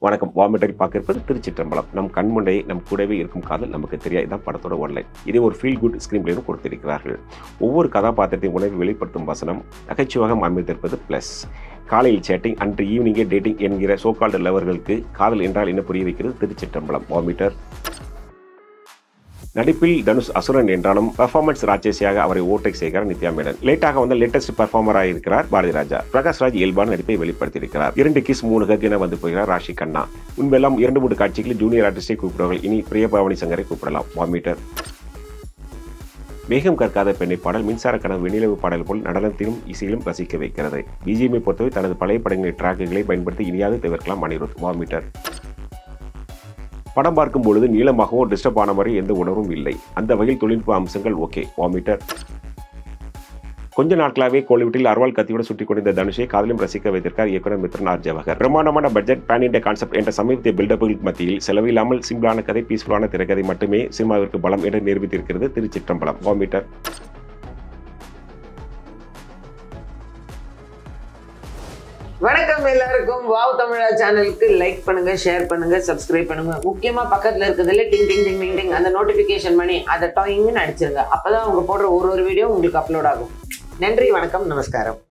வணக்கம் வாமிட்டரி பார்க்க இருப்பது திருச்சிற்றம்பலம் நம் கண்முண்டை நம் கூடவே இருக்கும் காதல் நமக்கு தெரியாது தான் படத்தோட ஒன்லைன் இதே ஒரு ஃபீல் குட் ஸ்கிரீன் பிளேயும் கொடுத்திருக்கிறார்கள் ஒவ்வொரு கதாபாத்திரத்தையும் உணர்வு வெளிப்படுத்தும் வசனம் நகைச்சுவாக அமைந்திருப்பது ப்ளஸ் காலையில் சேட்டிங் அன்று ஈவினிங்கே டேட்டிங் என்கிற சோகால்டு லவர்களுக்கு காதல் என்றால் என்ன புரிய வைக்கிறது திருச்சிற்றம்பலம் வாமிட்டர் நடிப்பில் தனுஷ் அசுரன் என்றாலும் பெர்ஃபார்மன்ஸ் ராட்சசியாக அவரை ஓட்டை செய்கிறார் நித்யா மேனன் லேட்டாக வந்த லேட்டஸ்ட் பெர்ஃபார்மராக இருக்கிறார் பாரதி ராஜா பிரகாஷ் ராஜ் இயல்பான நடிப்பை வெளிப்படுத்தியிருக்கிறார் இரண்டு கிஸ் மூணு ஹக் என வந்து போகிறார் ராஷி கண்ணா முன்பெல்லாம் இரண்டு மூன்று காட்சிகளில் ஜூனியர் ஆர்டிஸ்டை கூப்பிடுவார்கள் இனி பிரியபவானி சங்கரை கூப்பிடலாம் வாமீட்டர் வேகம் கற்காத பெண்ணை பாடல் மின்சார கனவு வெண்ணிலவு பாடல் போல் நடனத்திலும் இசையிலும் ரசிக்க வைக்கிறது பிஜிஎம்ஐ பொறுத்தவரை தனது பழைய படங்களின் டிராக்குகளை பயன்படுத்தி இனியாவது தவிர்க்கலாம் அனிருத் வாமீட்டர் படம் பார்க்கும் பொழுது நீளமாகவோ டிஸ்டர்ப் ஆன மாதிரி எந்த உணர்வும் இல்லை அந்த வகையில் தொழில்நுட்ப அம்சங்கள் ஓகே வாமிட்டர் கொஞ்ச நாட்களாகவே கோலிவுட்டில் அர்வால் கத்தியோடு சுட்டி கொண்டிருந்த தனுஷை காதலும் ரசிக்க வைத்திருக்கார் இயக்குனர் மித்ரன் ஆர் ஜவஹர் பிரமாண்டமான பட்ஜெட் பேன் இண்டியா கான்செப்ட் என்ற சமீபத்திய பில்டப்புகள் மத்தியில் செலவில்லாமல் சிம்பிளான கதை பீஸ்ஃபுல்லான திரைக்கதை மட்டுமே சினிமாவிற்கு பலம் என்று நிரூபித்திருக்கிறது திருச்சிற்றம்பலம் வாமிட்டர் வணக்கம் எல்லாருக்கும் வாவ் தமிழா சேனலுக்கு லைக் பண்ணுங்க ஷேர் பண்ணுங்க சப்ஸ்கிரைப் பண்ணுங்க முக்கியமா பக்கத்துல இருக்கிறதுல டிங் டிங் டிங் டிங் டிங் அந்த நோட்டிபிகேஷன் பண்ணி அதை டாயிங்னு அடிச்சிருங்க அப்பதான் அவங்க போடுற ஒரு ஒரு வீடியோ உங்களுக்கு அப்லோட் ஆகும் நன்றி வணக்கம் நமஸ்காரம்